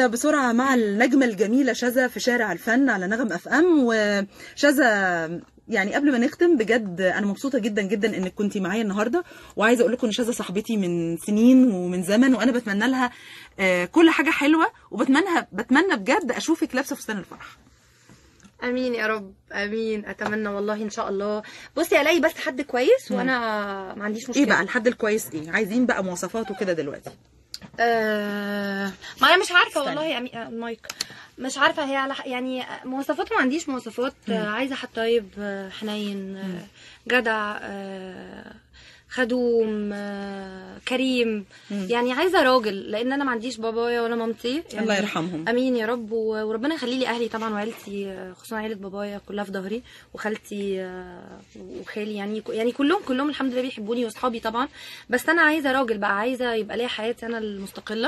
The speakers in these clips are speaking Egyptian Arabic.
كده بسرعه مع النجمه الجميله شذا في شارع الفن على نغم اف ام وشذا يعني قبل ما نختم بجد انا مبسوطه جدا جدا انك كنتي معايا النهارده وعايزه اقول لكم ان شذا صاحبتي من سنين ومن زمن وانا بتمنى لها آه، كل حاجه حلوه وبتمنى بتمنى بجد اشوفك لابسه فستان الفرح امين يا رب امين اتمنى والله ان شاء الله بصي الاقي بس حد كويس وانا ما عنديش مشكله ايه بقى الحد الكويس ايه عايزين بقى مواصفاته كده دلوقتي آه ما انا مش عارفه استني. والله يا أمي- آه، مايك مش عارفه هي على ح- يعني مواصفاته ما عنديش مواصفات آه، عايزه حد طيب آه، حنين آه، جدع آه، خدوم آه، كريم يعني عايزه راجل لان انا ما عنديش بابايا ولا مامتي يعني الله يرحمهم. امين يا رب و- وربنا يخلي لي اهلي طبعا وعيلتي آه، خصوصا عيله بابايا كلها في ظهري وخالتي آه، وخالي يعني يعني كلهم كلهم الحمد لله بيحبوني واصحابي طبعا بس انا عايزه راجل بقى عايزه يبقى ليا حياتي انا المستقله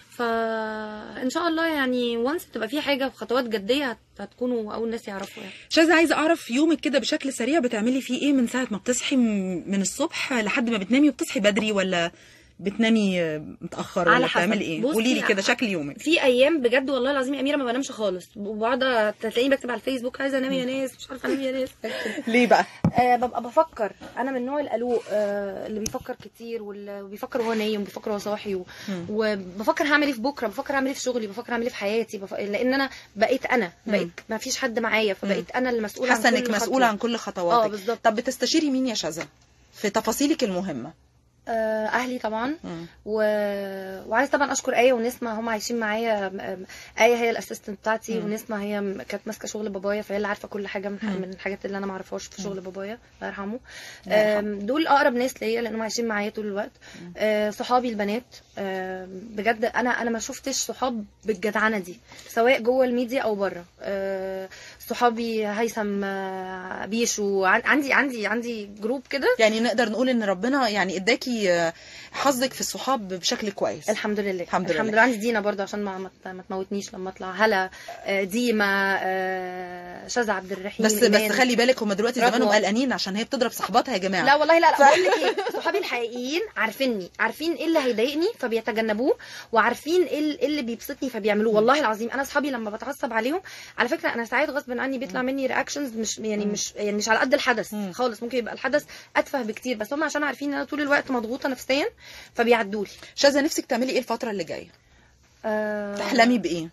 فان شاء الله يعني وانس تبقى في حاجه وخطوات جديه هت- هتكونوا اول ناس يعرفوا يعني شاذة عايزه اعرف يومك كده بشكل سريع بتعملي فيه ايه من ساعه ما بتصحي م- من الصبح لحد ما بتنامي وبتصحي بدري ولا بتنامي آه، متاخر على ولا حسب. بتعملي ايه بصي، قولي لي كده شكل يومك في ايام بجد والله العظيم يا اميره ما بنامش خالص وبقعد تلاقيني بكتب على الفيسبوك عايزه انام يا ناس مش عارفه انام يا ناس ليه بقى آه ببقى بفكر انا من نوع القلوق آه اللي بيفكر كتير واللي بيفكر وهو نايم بيفكر وهو صاحي و... وبفكر هعمل ايه في بكره بفكر هعمل ايه في شغلي بفكر هعمل ايه في حياتي بف... لان انا بقيت انا بقيت ما فيش حد معايا فبقيت انا المسؤوله حاسه عن كل انك خطوة. مسؤوله عن كل خطواتك اه بالظبط. طب بتستشيري مين يا شذا في تفاصيلك المهمه آه، اهلي طبعا مم. و... وعايز طبعا اشكر ايه ونسمه هم عايشين معايا م- م- ايه هي الاسيستنت بتاعتي ونسمه هي م- كانت ماسكه شغل بابايا فهي اللي عارفه كل حاجه من, من الحاجات اللي انا ما اعرفهاش في شغل بابايا الله يرحمه آم، دول اقرب ناس ليا لانهم عايشين معايا طول الوقت آه، صحابي البنات آم، بجد انا انا ما شفتش صحاب بالجدعنه دي سواء جوه الميديا او بره آه، صحابي هيثم آه، بيشو عن- عندي عندي عندي جروب كده يعني نقدر نقول ان ربنا يعني اداكي آه، حظك في الصحاب بشكل كويس الحمد لله الحمد الحمد لله. لله عندي دينا برضه عشان ما ما ما تموتنيش لما اطلع هلا آه، ديما آه، شذى عبد الرحيم بس إيمان. بس خلي بالك هم دلوقتي رضوى. زمانهم قلقانين عشان هي بتضرب صحباتها يا جماعه لا والله لا لا بقول لك ايه صحابي الحقيقيين عارفيني عارفين ايه اللي هيضايقني فبيتجنبوه وعارفين ايه ال- إيه اللي بيبسطني فبيعملوه والله العظيم انا اصحابي لما بتعصب عليهم على فكره انا ساعات غصب عني بيطلع مني رياكشنز مش يعني مش يعني مش على قد الحدث خالص ممكن يبقى الحدث اتفه بكتير بس هم عشان عارفين ان انا طول الوقت مضغوطه نفسيا فبيعدوا لي شذا نفسك تعملي ايه الفتره اللي جايه أه تحلمي بايه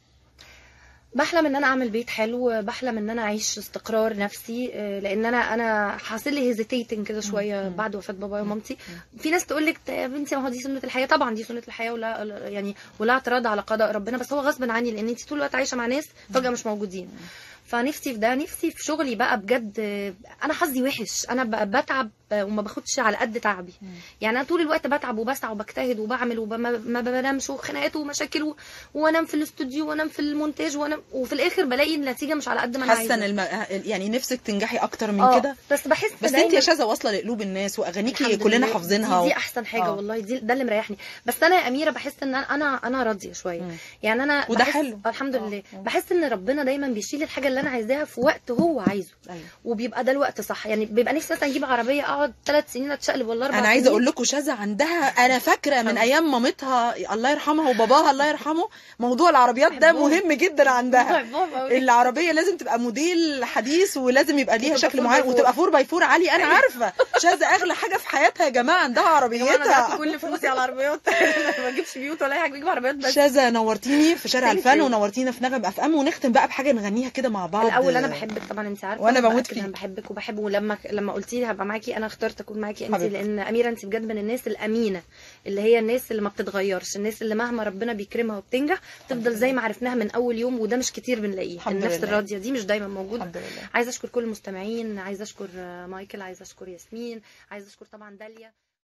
بحلم ان انا اعمل بيت حلو بحلم ان انا اعيش استقرار نفسي آه، لان انا انا حاصل لي هيزيتيتنج كده شويه بعد وفاه بابايا ومامتي في ناس تقول لك يا بنتي ما هو دي سنه الحياه طبعا دي سنه الحياه ولا يعني ولا اعتراض على قضاء ربنا بس هو غصب عني لان انت طول الوقت عايشه مع ناس فجاه مش موجودين فنفسي في ده نفسي في شغلي بقى بجد آه، انا حظي وحش انا ب- بتعب آه، وما باخدش على قد تعبي يعني انا طول الوقت بتعب وبسعى وبجتهد وبعمل وما بنامش وخناقات ومشاكل و- وانام في الاستوديو وانام في المونتاج وانام وفي الاخر بلاقي النتيجه مش على قد ما انا حاسه ان عايزه الم... يعني نفسك تنجحي اكتر من اه كده بس بحس بس دايماً- انت يا شذا واصله لقلوب الناس واغانيكي الحمد كلنا لله. حافظينها دي, و... دي احسن حاجه آه. والله دي ده اللي مريحني بس انا يا اميره بحس ان انا انا انا راضيه شويه يعني انا وده بحس حلو. آه، الحمد لله بحس ان ربنا دايما بيشيل الحاجه اللي انا عايزاها في وقت هو عايزه أيوة. وبيبقى ده الوقت صح يعني بيبقى نفسي مثلا اجيب عربيه اقعد ثلاث سنين اتشقلب ولا اربع انا عايزه سنين. اقول لكم شذا عندها انا فاكره من ايام مامتها الله يرحمها وباباها الله يرحمه موضوع العربيات ده بحبهم. مهم جدا عندها بحبهم أوي. العربيه لازم تبقى موديل حديث ولازم يبقى ليها وتبقى شكل فور معين باي فور. وتبقى فور باي فور عالي انا عارفه شاذة اغلى حاجه في حياتها يا جماعه عندها انا عربيتها ضيعت كل فلوسي على العربيات ما بجيبش بيوت ولا اي حاجه بجيب عربيات بس شاذة نورتيني في شارع Thank الفن you. ونورتينا في نغم اف ام ونختم بقى بحاجه نغنيها كده مع بعض الاول انا بحبك طبعا انت عارفه وأنا بموت بأكد فيك. انا بحبك وبحب ولما لما قلتي لي هبقى معاكي انا اخترت اكون معاكي انت حبيبتي. لان اميره انت بجد من الناس الامينه اللي هي الناس اللي ما بتتغيرش الناس اللي مهما ربنا بيكرمها وبتنجح تفضل زي ما عرفناها من اول يوم وده مش كتير بنلاقيه الحمد النفس لله. الراضيه دي مش دايما موجوده الحمد لله عايزه اشكر كل المستمعين عايزه اشكر آه، مايكل عايزه اشكر ياسمين عايزه اشكر طبعا داليا